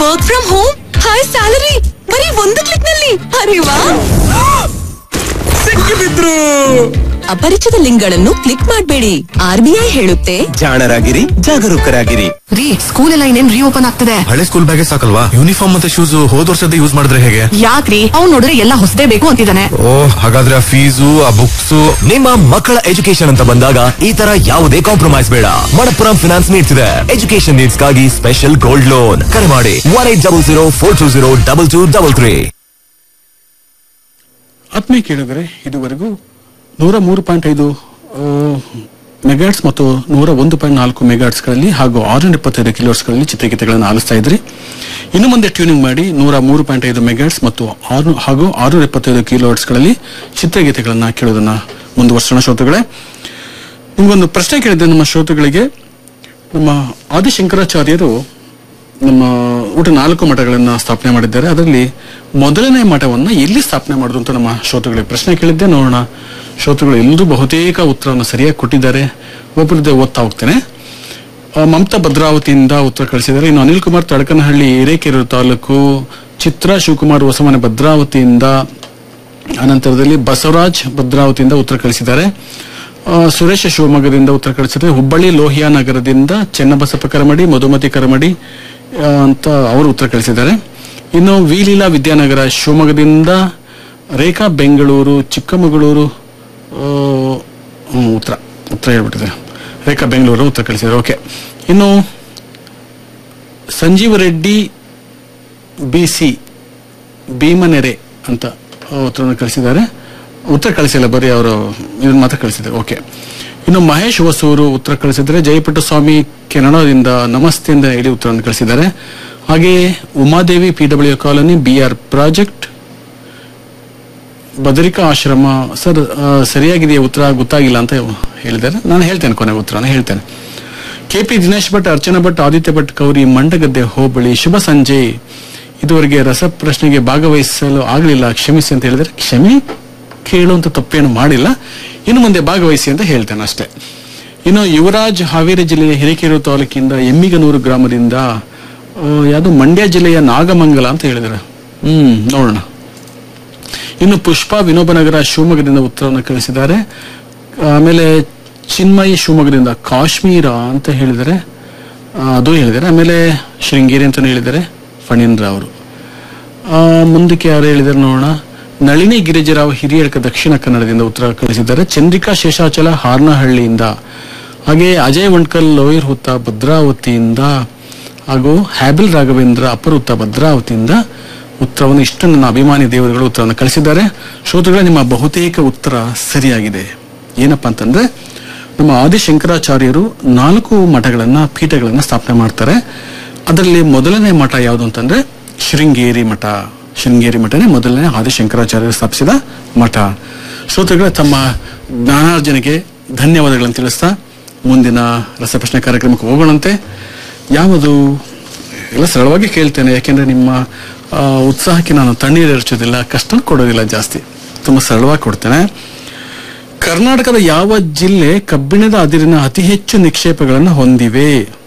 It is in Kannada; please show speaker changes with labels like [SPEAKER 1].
[SPEAKER 1] work from home high salary ಬರೀ ಒಂದು ಕ್ಲಿಕ್ ನಲ್ಲಿ ಅರೆ ವಾ
[SPEAKER 2] ಸಿಕ್ಕಿಬಿದ್ರು
[SPEAKER 1] ಅಪರಿಚಿತ ಲಿಂಕ್ಗಳನ್ನು ಕ್ಲಿಕ್ ಮಾಡಬೇಡಿ ಆರ್ಬಿಐ ಹೇಳುತ್ತೆ
[SPEAKER 2] ಜಾಣರಾಗಿರಿ ಜಾಗರೂಕರಾಗಿರಿ
[SPEAKER 3] ರೀ ಸ್ಕೂಲ್ ಎಲ್ಲ ಇನ್ನೇನ್ ರೀಓಪನ್ ಆಗ್ತದೆ
[SPEAKER 4] ಹಳೆ ಸ್ಕೂಲ್ ಬ್ಯಾಗೆ ಸಾಕಲ್ವಾ ಯೂನಿಫಾರ್ಮ್ ಮತ್ತೆ ಶೂಸ್ ಹೋದ್ ವರ್ಷದ ಯೂಸ್ ಮಾಡಿದ್ರೆ ಹೇಗೆ
[SPEAKER 3] ಯಾಕ್ರಿ ಅವ್ನ್ ನೋಡಿದ್ರೆ ಎಲ್ಲ ಹೊಸದೇ ಬೇಕು ಅಂತಿದ್ದಾನೆ
[SPEAKER 4] ಓ ಹಾಗಾದ್ರೆ ಆ ಫೀಸು ಆ ಬುಕ್ಸ್
[SPEAKER 5] ನಿಮ್ಮ ಮಕ್ಕಳ ಎಜುಕೇಶನ್ ಅಂತ ಬಂದಾಗ ಈ ತರ ಯಾವುದೇ ಕಾಂಪ್ರಮೈಸ್ ಬೇಡ ಮಣಪ್ಪುರಂ ಫಿನಾನ್ಸ್ ನೀಡ್ತಿದೆ ಎಜುಕೇಶನ್ ನೀಡ್ಸ್ ಗಾಗಿ ಸ್ಪೆಷಲ್ ಗೋಲ್ಡ್ ಲೋನ್ ಕರೆ ಮಾಡಿ one eight double zero four two zero double two double three
[SPEAKER 6] ಆತ್ಮೀಯ ಕೇಳಿದರೆ ಇದುವರೆಗೂ ನೂರ ಮೂರು ಪಾಯಿಂಟ್ ಐದು ಮೆಗಾಟ್ಸ್ ಮತ್ತು ನೂರ ಒಂದು ಪಾಯಿಂಟ್ ನಾಲ್ಕು ಮೆಗಾಟ್ಸ್ಗಳಲ್ಲಿ ಹಾಗೂ ಆರುನೂರ ಎಪ್ಪತ್ತೈದು ಕಿಲೋಟ್ಸ್ಗಳಲ್ಲಿ ಚಿತ್ರಗೀತೆಗಳನ್ನು ಆಲಿಸ್ತಾ ಇದ್ರಿ ಇನ್ನು ಮುಂದೆ ಟ್ಯೂನಿಂಗ್ ಮಾಡಿ ನೂರ ಮೂರು ಪಾಯಿಂಟ್ ಐದು ಮೆಗಾಟ್ಸ್ ಮತ್ತು ಆರು ಹಾಗೂ ಆರುನೂರ ಎಪ್ಪತ್ತೈದು ಕಿಲೋಟ್ಸ್ಗಳಲ್ಲಿ ಚಿತ್ರಗೀತೆಗಳನ್ನು ಕೇಳೋದನ್ನ ಮುಂದುವರ್ಸೋಣ ಶ್ರೋತೃಗಳೇ ನಿಮಗೊಂದು ಪ್ರಶ್ನೆ ಕೇಳಿದ್ದೆ ನಮ್ಮ ಶ್ರೋತೃಗಳಿಗೆ ನಮ್ಮ ಆದಿಶಂಕರಾಚಾರ್ಯರು ನಮ್ಮ ಊಟ ನಾಲ್ಕು ಮಠಗಳನ್ನ ಸ್ಥಾಪನೆ ಮಾಡಿದ್ದಾರೆ ಅದರಲ್ಲಿ ಮೊದಲನೇ ಮಠವನ್ನ ಎಲ್ಲಿ ಸ್ಥಾಪನೆ ಮಾಡುದು ಅಂತ ನಮ್ಮ ಶ್ರೋತೃಗಳಿಗೆ ಪ್ರಶ್ನೆ ಕೇಳಿದ್ದೆ ನೋಡೋಣ ಶ್ರೋತೃಗಳು ಎಲ್ಲರೂ ಬಹುತೇಕ ಉತ್ತರವನ್ನು ಸರಿಯಾಗಿ ಕೊಟ್ಟಿದ್ದಾರೆ ಒಬ್ಬರದ್ದೇ ಓದ್ತಾ ಹೋಗ್ತೇನೆ ಆ, ಮಮತಾ ಭದ್ರಾವತಿಯಿಂದ ಉತ್ತರ ಕಳಿಸಿದ್ದಾರೆ ಇನ್ನು ಅನಿಲ್ ಕುಮಾರ್ ತಡಕನಹಳ್ಳಿ ಹಿರೇಕೆರೂರು ತಾಲೂಕು ಚಿತ್ರ ಶಿವಕುಮಾರ್ ಹೊಸಮನೆ ಭದ್ರಾವತಿಯಿಂದ ಅನಂತರದಲ್ಲಿ ಬಸವರಾಜ್ ಭದ್ರಾವತಿಯಿಂದ ಉತ್ತರ ಕಳಿಸಿದ್ದಾರೆ ಆ, ಸುರೇಶ ಶಿವಮೊಗ್ಗದಿಂದ ಉತ್ತರ ಕಳಿಸಿದ್ದಾರೆ ಹುಬ್ಬಳ್ಳಿ ಲೋಹಿಯಾ ನಗರದಿಂದ ಚೆನ್ನಬಸಪ್ಪ ಕರಮಡಿ ಮಧುಮತಿ ಕರಮಡಿ ಆ, ಅಂತ ಅವರು ಉತ್ತರ ಕಳಿಸಿದ್ದಾರೆ ಇನ್ನು ವಿಲೀಲಾ ವಿದ್ಯಾನಗರ ಶಿವಮೊಗ್ಗದಿಂದ ರೇಖಾ ಬೆಂಗಳೂರು ಚಿಕ್ಕಮಗಳೂರು ಆ, ಹ್ಮ್, ಉತ್ತರ ಉತ್ತರ ಹೇಳ್ಬಿಟ್ಟಿದೆ ರೇಖಾ ಬೆಂಗಳೂರು ಉತ್ತರ ಕಳಿಸಿದ್ದಾರೆ ಓಕೆ ಇನ್ನು ಸಂಜೀವ ರೆಡ್ಡಿ ಬಿ ಸಿ ಭೀಮನೆರೆ ಅಂತ ಉತ್ತರವನ್ನು ಕಳಿಸಿದ್ದಾರೆ ಉತ್ತರ ಕಳಿಸಿಲ್ಲ ಬರೀ ಅವರು ಇದನ್ನ ಮಾತ್ರ ಕಳಿಸಿದ್ದಾರೆ ಓಕೆ ಇನ್ನು ಮಹೇಶ್ ಹೊಸೂರು ಉತ್ತರ ಕಳಿಸಿದ್ದಾರೆ ಜಯಪುಟ್ಟ ಸ್ವಾಮಿ ಕೆನಡಾದಿಂದ ನಮಸ್ತೆ ಅಂತ ಹೇಳಿ ಉತ್ತರವನ್ನು ಕಳಿಸಿದ್ದಾರೆ ಹಾಗೆಯೇ Umadevi P W colony B R project Badarika Ashrama sir ಆ, ಸರಿಯಾಗಿದೆಯಾ ಉತ್ತರ ಗೊತ್ತಾಗಿಲ್ಲ ಅಂತ ಹೇಳಿದ್ದಾರೆ ನಾನು ಹೇಳ್ತೇನೆ ಕೊನೆ ಉತ್ತರನ ಹೇಳ್ತೇನೆ ಕೆಪಿ ದಿನೇಶ್ ಭಟ್ ಅರ್ಚನಾ ಭಟ್ ಆದಿತ್ಯ ಭಟ್ ಕೌರಿ ಮಂಡಗದ್ದೆ ಹೋಬಳಿ ಶುಭ ಸಂಜೆ ಇದುವರೆಗೆ ರಸಪ್ರಶ್ನೆಗೆ ಭಾಗವಹಿಸಲು ಆಗಲಿಲ್ಲ ಕ್ಷಮಿಸಿ ಅಂತ ಹೇಳಿದರೆ ಕ್ಷಮೆ ಕೇಳುವಂತ ತಪ್ಪೇನು ಮಾಡಿಲ್ಲ ಇನ್ನು ಮುಂದೆ ಭಾಗವಹಿಸಿ ಅಂತ ಹೇಳ್ತೇನೆ ಅಷ್ಟೇ ಇನ್ನು ಯುವರಾಜ್ ಹಾವೇರಿ ಜಿಲ್ಲೆಯ ಹಿರೇಕೆರೂರು ತಾಲೂಕಿಂದ ಎಮ್ಮಿಗನೂರು ಗ್ರಾಮದಿಂದ ಆ, ಯಾವುದು ಮಂಡ್ಯ ಜಿಲ್ಲೆಯ ನಾಗಮಂಗಲ ಅಂತ ಹೇಳಿದ್ದಾರೆ ಹ್ಮ್ ನೋಡೋಣ ಇನ್ನು ಪುಷ್ಪ ವಿನೋಬನಗರ ಶಿವಮೊಗ್ಗದಿಂದ ಉತ್ತರವನ್ನು ಕಳಿಸಿದ್ದಾರೆ ಆಮೇಲೆ ಚಿನ್ಮಯಿ ಶಿವಮೊಗ್ಗದಿಂದ ಕಾಶ್ಮೀರ ಅಂತ ಹೇಳಿದ್ದಾರೆ ಆ, ಅದು ಹೇಳಿದ್ದಾರೆ ಆಮೇಲೆ ಶೃಂಗೇರಿ ಅಂತ ಹೇಳಿದ್ದಾರೆ ಫಣೀಂದ್ರ ಅವರು ಆ, ಮುಂದಕ್ಕೆ ಯಾರು ಹೇಳಿದ್ದಾರೆ ನೋಡೋಣ ನಳಿನಿ ಗಿರಿಜರಾವ್ ಹಿರಿಯಡ್ಕ ದಕ್ಷಿಣ ಕನ್ನಡದಿಂದ ಉತ್ತರ ಕಳಿಸಿದ್ದಾರೆ ಚಂದ್ರಿಕಾ ಶೇಷಾಚಲ ಹಾರ್ನಹಳ್ಳಿಯಿಂದ ಹಾಗೆ ಅಜಯ್ ವಂಡ್ಕಲ್ ಲೋಯರ್ ಹುತ್ತ ಭದ್ರಾವತಿಯಿಂದ ಹಾಗೂ ಹ್ಯಾಬಿಲ್ ರಾಘವೇಂದ್ರ ಅಪರ ಹುತ್ತ ಭದ್ರಾವತಿಯಿಂದ ಉತ್ತರವನ್ನು ಇಷ್ಟು ನನ್ನ ಅಭಿಮಾನಿ ದೇವರುಗಳು ಉತ್ತರವನ್ನು ಕಳಿಸಿದ್ದಾರೆ ಶ್ರೋತೃಗಳೇ ನಿಮ್ಮ ಬಹುತೇಕ ಉತ್ತರ ಸರಿಯಾಗಿದೆ ಏನಪ್ಪಾ ಅಂತಂದ್ರೆ ನಮ್ಮ ಆದಿಶಂಕರಾಚಾರ್ಯರು ನಾಲ್ಕು ಮಠಗಳನ್ನ ಪೀಠಗಳನ್ನ ಸ್ಥಾಪನೆ ಮಾಡ್ತಾರೆ ಅದರಲ್ಲಿ ಮೊದಲನೇ ಮಠ ಯಾವುದು ಅಂತಂದ್ರೆ ಶೃಂಗೇರಿ ಮಠ ಶೃಂಗೇರಿ ಮಠನೇ ಮೊದಲನೇ ಆದಿಶಂಕರಾಚಾರ್ಯರು ಸ್ಥಾಪಿಸಿದ ಮಠ ಶ್ರೋತೃಗಳೇ ತಮ್ಮ ಜ್ಞಾನಾರ್ಜನೆಗೆ ಧನ್ಯವಾದಗಳನ್ನು ತಿಳಿಸ್ತಾ ಮುಂದಿನ ರಸಪ್ರಶ್ನೆ ಕಾರ್ಯಕ್ರಮಕ್ಕೆ ಹೋಗೋಣಂತೆ ಯಾವುದು ಎಲ್ಲ ಸರಳವಾಗಿ ಕೇಳ್ತೇನೆ ಯಾಕೆಂದ್ರೆ ನಿಮ್ಮ ಆ, ಉತ್ಸಾಹಕ್ಕೆ ನಾನು ತಣ್ಣೀರು ಎರಚೋದಿಲ್ಲ ಕಷ್ಟ ಕೊಡೋದಿಲ್ಲ ಜಾಸ್ತಿ ತುಂಬಾ ಸರಳವಾಗಿ ಕೊಡ್ತೇನೆ ಕರ್ನಾಟಕದ ಯಾವ ಜಿಲ್ಲೆ ಕಬ್ಬಿಣದ ಅದಿರಿನ ಅತಿ ಹೆಚ್ಚು ನಿಕ್ಷೇಪಗಳನ್ನು ಹೊಂದಿವೆ